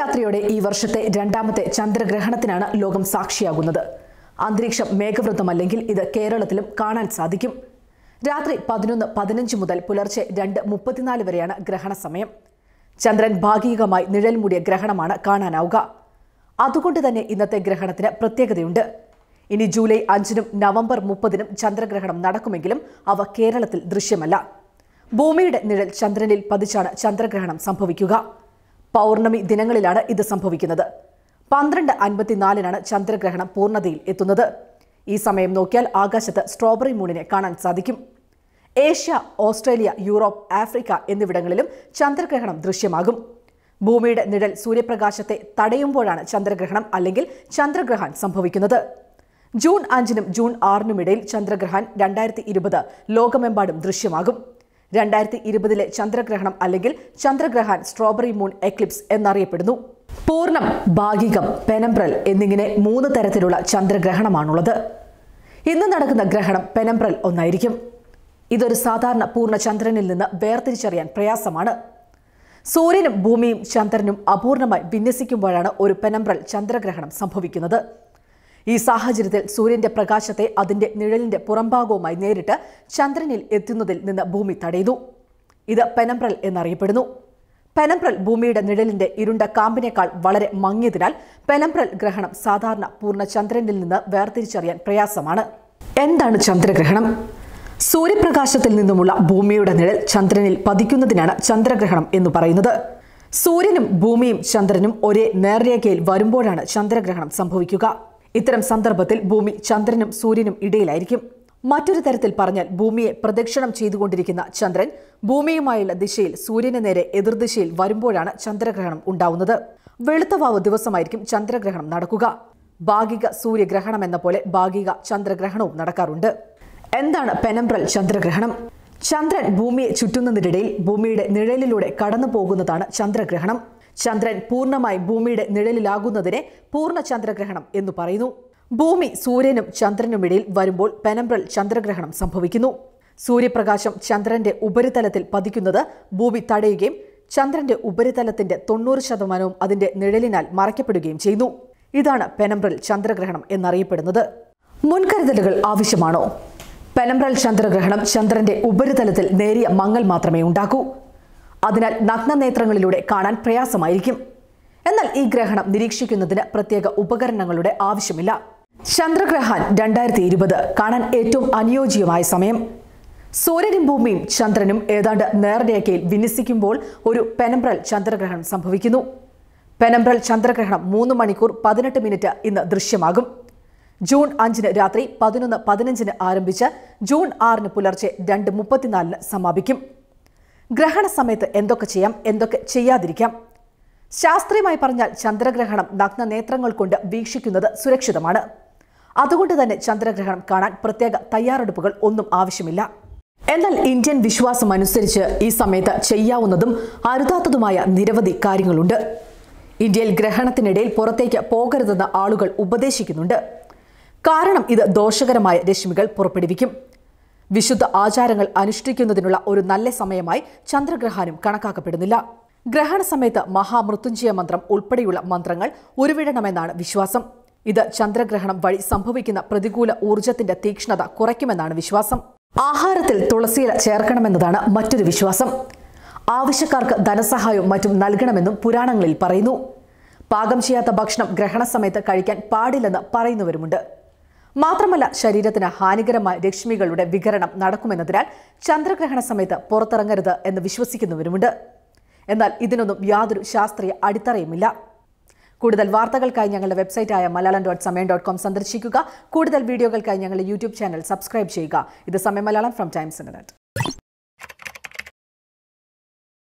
രാത്രിയോടെ ഈ വർഷത്തെ രണ്ടാമത്തെ ചന്ദ്രഗ്രഹണത്തിനാണ് ലോകം സാക്ഷിയാകുന്നത് അന്തരീക്ഷം മേഘവൃത്തമല്ലെങ്കിൽ ഇത് കേരളത്തിലും കാണാൻ സാധിക്കും രാത്രി പതിനൊന്ന് പതിനഞ്ച് മുതൽ പുലർച്ചെ രണ്ട് മുപ്പത്തിനാല് വരെയാണ് ഗ്രഹണ സമയം ചന്ദ്രൻ ഭാഗികമായി നിഴൽ മൂടിയ ഗ്രഹണമാണ് കാണാനാവുക അതുകൊണ്ട് തന്നെ ഇന്നത്തെ ഗ്രഹണത്തിന് പ്രത്യേകതയുണ്ട് ഇനി ജൂലൈ അഞ്ചിനും നവംബർ മുപ്പതിനും ചന്ദ്രഗ്രഹണം നടക്കുമെങ്കിലും അവ കേരളത്തിൽ ദൃശ്യമല്ല ഭൂമിയുടെ നിഴൽ ചന്ദ്രനിൽ പതിച്ചാണ് ചന്ദ്രഗ്രഹണം സംഭവിക്കുക പൗർണമി ദിനങ്ങളിലാണ് ഇത് സംഭവിക്കുന്നത് പന്ത്രണ്ട് അൻപത്തിനാലിനാണ് ചന്ദ്രഗ്രഹണം പൂർണ്ണതയിൽ എത്തുന്നത് ഈ സമയം നോക്കിയാൽ ആകാശത്ത് സ്ട്രോബറി മൂണിനെ കാണാൻ സാധിക്കും ഏഷ്യ ഓസ്ട്രേലിയ യൂറോപ്പ് ആഫ്രിക്ക എന്നിവിടങ്ങളിലും ചന്ദ്രഗ്രഹണം ദൃശ്യമാകും ഭൂമിയുടെ നിഴൽ സൂര്യപ്രകാശത്തെ തടയുമ്പോഴാണ് ചന്ദ്രഗ്രഹണം അല്ലെങ്കിൽ ചന്ദ്രഗ്രഹൺ സംഭവിക്കുന്നത് ജൂൺ അഞ്ചിനും ജൂൺ ആറിനും ഇടയിൽ ചന്ദ്രഗ്രഹൺ രണ്ടായിരത്തി ഇരുപത് ലോകമെമ്പാടും ദൃശ്യമാകും രണ്ടായിരത്തി ഇരുപതിലെ ചന്ദ്രഗ്രഹണം അല്ലെങ്കിൽ ചന്ദ്രഗ്രഹൺ സ്ട്രോബറി മൂൺ എക്ലിപ്സ് എന്നറിയപ്പെടുന്നു പൂർണ്ണം ഭാഗികം പെനംബ്രൽ എന്നിങ്ങനെ മൂന്ന് തരത്തിലുള്ള ചന്ദ്രഗ്രഹണമാണുള്ളത് ഇന്ന് നടക്കുന്ന ഗ്രഹണം പെനംബ്രൽ ഒന്നായിരിക്കും ഇതൊരു സാധാരണ പൂർണ്ണ ചന്ദ്രനിൽ നിന്ന് വേർതിരിച്ചറിയാൻ പ്രയാസമാണ് സൂര്യനും ഭൂമിയും ചന്ദ്രനും അപൂർണമായി വിന്യസിക്കുമ്പോഴാണ് ഒരു പെനംബ്രൽ ചന്ദ്രഗ്രഹണം സംഭവിക്കുന്നത് ഈ സാഹചര്യത്തിൽ സൂര്യന്റെ പ്രകാശത്തെ അതിന്റെ നിഴലിന്റെ പുറംഭാഗവുമായി നേരിട്ട് ചന്ദ്രനിൽ എത്തുന്നതിൽ നിന്ന് ഭൂമി തടയുന്നു ഇത് പെനംബ്രൽ എന്നറിയപ്പെടുന്നു പെനംബ്രൽ ഭൂമിയുടെ നിഴലിന്റെ ഇരുണ്ട കാമ്പിനേക്കാൾ വളരെ മങ്ങിയതിനാൽ പെനംബ്രൽ ഗ്രഹണം സാധാരണ പൂർണ്ണ ചന്ദ്രനിൽ നിന്ന് വേർതിരിച്ചറിയാൻ പ്രയാസമാണ് എന്താണ് ചന്ദ്രഗ്രഹണം സൂര്യപ്രകാശത്തിൽ നിന്നുമുള്ള ഭൂമിയുടെ നിഴൽ ചന്ദ്രനിൽ പതിക്കുന്നതിനാണ് ചന്ദ്രഗ്രഹണം എന്ന് പറയുന്നത് സൂര്യനും ഭൂമിയും ചന്ദ്രനും ഒരേ നേർരേഖയിൽ വരുമ്പോഴാണ് ചന്ദ്രഗ്രഹണം സംഭവിക്കുക ഇത്തരം സന്ദർഭത്തിൽ ഭൂമി ചന്ദ്രനും സൂര്യനും ഇടയിലായിരിക്കും മറ്റൊരു തരത്തിൽ പറഞ്ഞാൽ ഭൂമിയെ പ്രദക്ഷിണം ചെയ്തുകൊണ്ടിരിക്കുന്ന ചന്ദ്രൻ ഭൂമിയുമായുള്ള ദിശയിൽ സൂര്യന് നേരെ എതിർദിശയിൽ വരുമ്പോഴാണ് ചന്ദ്രഗ്രഹണം ഉണ്ടാവുന്നത് വെളുത്തവാവ് ദിവസമായിരിക്കും ചന്ദ്രഗ്രഹണം നടക്കുക ഭാഗിക സൂര്യഗ്രഹണം എന്ന പോലെ ഭാഗിക ചന്ദ്രഗ്രഹണവും നടക്കാറുണ്ട് എന്താണ് പെനംബ്രൽ ചന്ദ്രഗ്രഹണം ചന്ദ്രൻ ഭൂമിയെ ചുറ്റുന്നതിനിടയിൽ ഭൂമിയുടെ നിഴലിലൂടെ കടന്നു പോകുന്നതാണ് ചന്ദ്രഗ്രഹണം ചന്ദ്രൻ പൂർണ്ണമായി ഭൂമിയുടെ നിഴലിലാകുന്നതിനെ പൂർണ്ണ ചന്ദ്രഗ്രഹണം എന്ന് പറയുന്നു ഭൂമി സൂര്യനും ചന്ദ്രനുമിടയിൽ വരുമ്പോൾ പെനംബ്രൽ ചന്ദ്രഗ്രഹണം സംഭവിക്കുന്നു സൂര്യപ്രകാശം ചന്ദ്രന്റെ ഉപരിതലത്തിൽ പതിക്കുന്നത് ഭൂമി തടയുകയും ചന്ദ്രന്റെ ഉപരിതലത്തിന്റെ തൊണ്ണൂറ് ശതമാനവും അതിന്റെ നിഴലിനാൽ മറയ്ക്കപ്പെടുകയും ചെയ്യുന്നു ഇതാണ് പെനംബ്രൽ ചന്ദ്രഗ്രഹണം എന്നറിയപ്പെടുന്നത് മുൻകരുതലുകൾ ആവശ്യമാണോ പെനംബ്രൽ ചന്ദ്രഗ്രഹണം ചന്ദ്രന്റെ ഉപരിതലത്തിൽ നേരിയ മങ്ങൽ മാത്രമേ ഉണ്ടാക്കൂ അതിനാൽ നഗ്നനേത്രങ്ങളിലൂടെ കാണാൻ പ്രയാസമായിരിക്കും എന്നാൽ ഈ ഗ്രഹണം നിരീക്ഷിക്കുന്നതിന് പ്രത്യേക ഉപകരണങ്ങളുടെ ആവശ്യമില്ല ചന്ദ്രഗ്രഹൺ രണ്ടായിരത്തി ഇരുപത് കാണാൻ ഏറ്റവും അനുയോജ്യമായ സമയം സൂര്യനും ഭൂമിയും ചന്ദ്രനും ഏതാണ്ട് നേർരേഖയിൽ വിന്യസിക്കുമ്പോൾ ഒരു പെനംബ്രൽ ചന്ദ്രഗ്രഹണം സംഭവിക്കുന്നു പെനംബ്രൽ ചന്ദ്രഗ്രഹണം മൂന്ന് മണിക്കൂർ പതിനെട്ട് മിനിറ്റ് ഇന്ന് ദൃശ്യമാകും ജൂൺ അഞ്ചിന് രാത്രി പതിനൊന്ന് പതിനഞ്ചിന് ആരംഭിച്ച് ജൂൺ ആറിന് പുലർച്ചെ രണ്ട് മുപ്പത്തിനാലിന് സമാപിക്കും ഗ്രഹണ സമയത്ത് എന്തൊക്കെ ചെയ്യാം എന്തൊക്കെ ചെയ്യാതിരിക്കാം ശാസ്ത്രീയമായി പറഞ്ഞാൽ ചന്ദ്രഗ്രഹണം നഗ്ന നേത്രങ്ങൾ കൊണ്ട് വീക്ഷിക്കുന്നത് സുരക്ഷിതമാണ് അതുകൊണ്ട് തന്നെ ചന്ദ്രഗ്രഹണം കാണാൻ പ്രത്യേക തയ്യാറെടുപ്പുകൾ ഒന്നും ആവശ്യമില്ല എന്നാൽ ഇന്ത്യൻ വിശ്വാസം അനുസരിച്ച് ഈ സമയത്ത് ചെയ്യാവുന്നതും അരുതാത്തതുമായ നിരവധി കാര്യങ്ങളുണ്ട് ഇന്ത്യയിൽ ഗ്രഹണത്തിനിടയിൽ പുറത്തേക്ക് പോകരുതെന്ന് ആളുകൾ ഉപദേശിക്കുന്നുണ്ട് കാരണം ഇത് ദോഷകരമായ രശ്മികൾ പുറപ്പെടുവിക്കും വിശുദ്ധ ആചാരങ്ങൾ അനുഷ്ഠിക്കുന്നതിനുള്ള ഒരു നല്ല സമയമായി ചന്ദ്രഗ്രഹണം കണക്കാക്കപ്പെടുന്നില്ല ഗ്രഹണ സമയത്ത് മഹാമൃത്യുഞ്ജയ മന്ത്രം ഉൾപ്പെടെയുള്ള മന്ത്രങ്ങൾ ഉരുവിടണമെന്നാണ് വിശ്വാസം ഇത് ചന്ദ്രഗ്രഹണം വഴി സംഭവിക്കുന്ന പ്രതികൂല ഊർജത്തിന്റെ തീക്ഷ്ണത കുറയ്ക്കുമെന്നാണ് വിശ്വാസം ആഹാരത്തിൽ തുളസിയില ചേർക്കണമെന്നതാണ് മറ്റൊരു വിശ്വാസം ആവശ്യക്കാർക്ക് ധനസഹായവും മറ്റും നൽകണമെന്നും പുരാണങ്ങളിൽ പറയുന്നു പാകം ചെയ്യാത്ത ഭക്ഷണം ഗ്രഹണ സമയത്ത് കഴിക്കാൻ പാടില്ലെന്ന് പറയുന്നവരുമുണ്ട് മാത്രമല്ല ശരീരത്തിന് ഹാനികരമായ രശ്മികളുടെ വികരണം നടക്കുമെന്നതിനാൽ ചന്ദ്രഗ്രഹണ സമയത്ത് പുറത്തിറങ്ങരുത് എന്ന് വിശ്വസിക്കുന്നവരുമുണ്ട് എന്നാൽ ഇതിനൊന്നും യാതൊരു ശാസ്ത്രീയ അടിത്തറയുമില്ല കൂടുതൽ വാർത്തകൾക്കായി ഞങ്ങളുടെ വെബ്സൈറ്റായ Malayalam dot Samayam dot com സന്ദർശിക്കുക കൂടുതൽ വീഡിയോകൾക്കായി ഞങ്ങളുടെ യൂട്യൂബ് ചാനൽ സബ്സ്ക്രൈബ് ചെയ്യുക ഇത് സമയം മലയാളം ഫ്രം ടൈംസ് ഇന്റർനെറ്റ്